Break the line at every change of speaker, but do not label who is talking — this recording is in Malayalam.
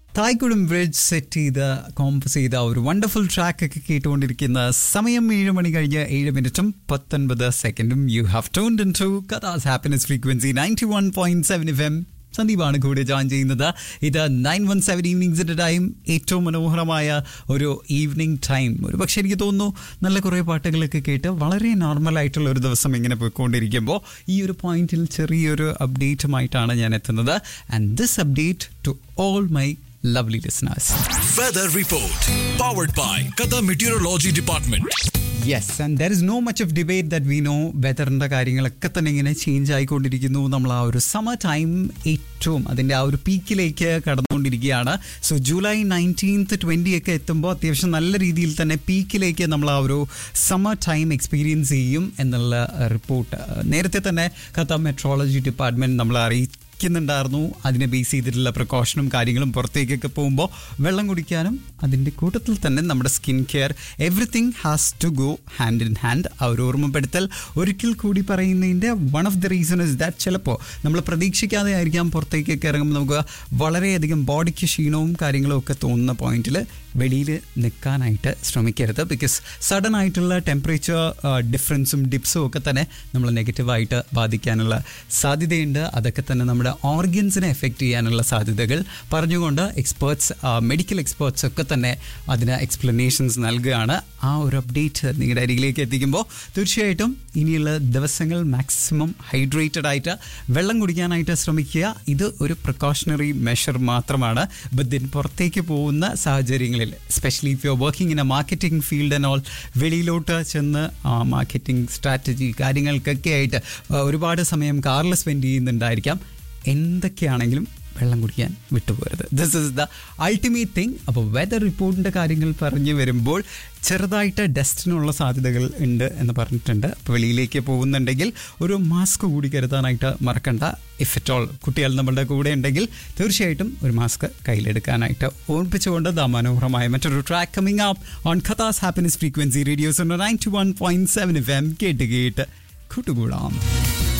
തായ്ക്കുളം ബ്രിഡ്ജ് സെറ്റ് ചെയ്ത് കോമ്പസ് ചെയ്ത ഒരു വണ്ടർഫുൾ ട്രാക്ക് ഒക്കെ കേട്ടുകൊണ്ടിരിക്കുന്ന സമയം ഏഴ് മണി കഴിഞ്ഞ് ഏഴ് മിനിറ്റും പത്തൊൻപത് സെക്കൻഡും you have tuned in to Qatar's happiness frequency ninety one point seven F M സന്ദീപാണ് കൂടെ ജോയിൻ ചെയ്യുന്നത് ഇത് നയൻ വൺ സെവൻ ഈവനിങ്സിൻ്റെ ടൈം ഏറ്റവും മനോഹരമായ ഒരു ഈവനിങ് ടൈം ഒരു പക്ഷേ എനിക്ക് തോന്നുന്നു നല്ല കുറേ പാട്ടുകളൊക്കെ കേട്ട് വളരെ നോർമൽ ആയിട്ടുള്ള ഒരു ദിവസം ഇങ്ങനെ പോയിക്കൊണ്ടിരിക്കുമ്പോൾ ഈ ഒരു പോയിന്റിൽ ചെറിയൊരു അപ്ഡേറ്റുമായിട്ടാണ് ഞാൻ എത്തുന്നത് and this update to all my lovely listeners.
Weather Report. Powered by Qatar Meteorology Department.
Yes and there is no much of debate that we know വെതറിൻ്റെ കാര്യങ്ങളൊക്കെ തന്നെ ഇങ്ങനെ ചേഞ്ച് ആയിക്കൊണ്ടിരിക്കുന്നു നമ്മൾ ആ ഒരു സമർ ടൈം ഏറ്റവും അതിൻ്റെ ആ ഒരു പീക്കിലേക്ക് കടന്നുകൊണ്ടിരിക്കുകയാണ് സോ ജൂലൈ നയൻറ്റീൻത്ത് ട്വൻറ്റി ഒക്കെ എത്തുമ്പോൾ അത്യാവശ്യം നല്ല രീതിയിൽ തന്നെ പീക്കിലേക്ക് നമ്മൾ ആ ഒരു സമർ ടൈം എക്സ്പീരിയൻസ് ചെയ്യും എന്നുള്ള റിപ്പോർട്ട് നേരത്തെ തന്നെ ഖത്ത മെട്രോളജി ഡിപ്പാർട്ട്മെൻറ്റ് നമ്മൾ അറിയിച്ചു ുന്നുണ്ടായിരുന്നു അതിനെ ബേസ് ചെയ്തിട്ടുള്ള പ്രിക്കോഷനും കാര്യങ്ങളും പുറത്തേക്കൊക്കെ പോകുമ്പോൾ വെള്ളം കുടിക്കാനും അതിൻ്റെ കൂട്ടത്തിൽ തന്നെ നമ്മുടെ skin care everything has to go hand in hand ആ ഒരു ഓർമ്മപ്പെടുത്തൽ ഒരിക്കൽ കൂടി പറയുന്നതിൻ്റെ one of the reason is that ചിലപ്പോൾ നമ്മൾ പ്രതീക്ഷിക്കാതെ ആയിരിക്കാം പുറത്തേക്കൊക്കെ ഇറങ്ങുമ്പോൾ നമുക്ക് വളരെയധികം ബോഡിക്ക് ക്ഷീണവും കാര്യങ്ങളും ഒക്കെ തോന്നുന്ന പോയിന്റിൽ വെളിയിൽ നിൽക്കാനായിട്ട് ശ്രമിക്കരുത് ബിക്കോസ് സഡൻ ആയിട്ടുള്ള ടെമ്പറേച്ചർ ഡിഫറൻസും ഡിപ്സും ഒക്കെ തന്നെ നമ്മൾ നെഗറ്റീവായിട്ട് ബാധിക്കാനുള്ള സാധ്യതയുണ്ട് അതൊക്കെ തന്നെ നമ്മുടെ ഓർഗൻസിനെ എഫക്റ്റ് ചെയ്യാനുള്ള സാധ്യതകൾ പറഞ്ഞുകൊണ്ട് എക്സ്പേർട്സ് മെഡിക്കൽ എക്സ്പേർട്സ് ഒക്കെ തന്നെ അതിന് എക്സ്പ്ലനേഷൻസ് നൽകുകയാണ് ആ ഒരു അപ്ഡേറ്റ് നിങ്ങളുടെ അരികിലേക്ക് എത്തിക്കുമ്പോൾ തീർച്ചയായിട്ടും ഇനിയുള്ള ദിവസങ്ങൾ മാക്സിമം ഹൈഡ്രേറ്റഡ് ആയിട്ട് വെള്ളം കുടിക്കാനായിട്ട് ശ്രമിക്കുക ഇത് ഒരു പ്രിക്കോഷണറി മെഷർ മാത്രമാണ് ബട്ട് ദിൻ പുറത്തേക്ക് പോകുന്ന സാഹചര്യങ്ങളിൽ specially if you working in a marketing field and all വെളിയിലോട്ട് ചെന്ന് മാർക്കറ്റിംഗ് സ്ട്രാറ്റജി കാര്യങ്ങൾക്കൊക്കെ ആയിട്ട് ആ, ഒരുപാട് സമയം കാറിൽ സ്പെൻഡ് ചെയ്യുന്നുണ്ടായിരിക്കാം എന്തൊക്കെയാണെങ്കിലും വെള്ളം കുടിക്കാൻ വിട്ടുപോകരുത് this is the ultimate thing അപ്പോൾ വെതർ റിപ്പോർട്ടിൻ്റെ കാര്യങ്ങൾ പറഞ്ഞു വരുമ്പോൾ ചെറുതായിട്ട് ഡസ്റ്റിനുള്ള സാധ്യതകൾ ഉണ്ട് എന്ന് പറഞ്ഞിട്ടുണ്ട് അപ്പോൾ വെളിയിലേക്ക് പോകുന്നുണ്ടെങ്കിൽ ഒരു മാസ്ക് കൂടി കരുതാനായിട്ട് മറക്കണ്ട ഇഫ് ഇറ്റ് ഓൾ കുട്ടികൾ നമ്മളുടെ കൂടെ ഉണ്ടെങ്കിൽ തീർച്ചയായിട്ടും ഒരു മാസ്ക് കയ്യിലെടുക്കാനായിട്ട് ഓർപ്പിച്ചുകൊണ്ട് ദ മനോഹരമായ മറ്റൊരു track coming up on Qatar's happiness frequency radio's ninety one point seven F M കേട്ട് കേട്ട് കൂട്ടുകൂടാം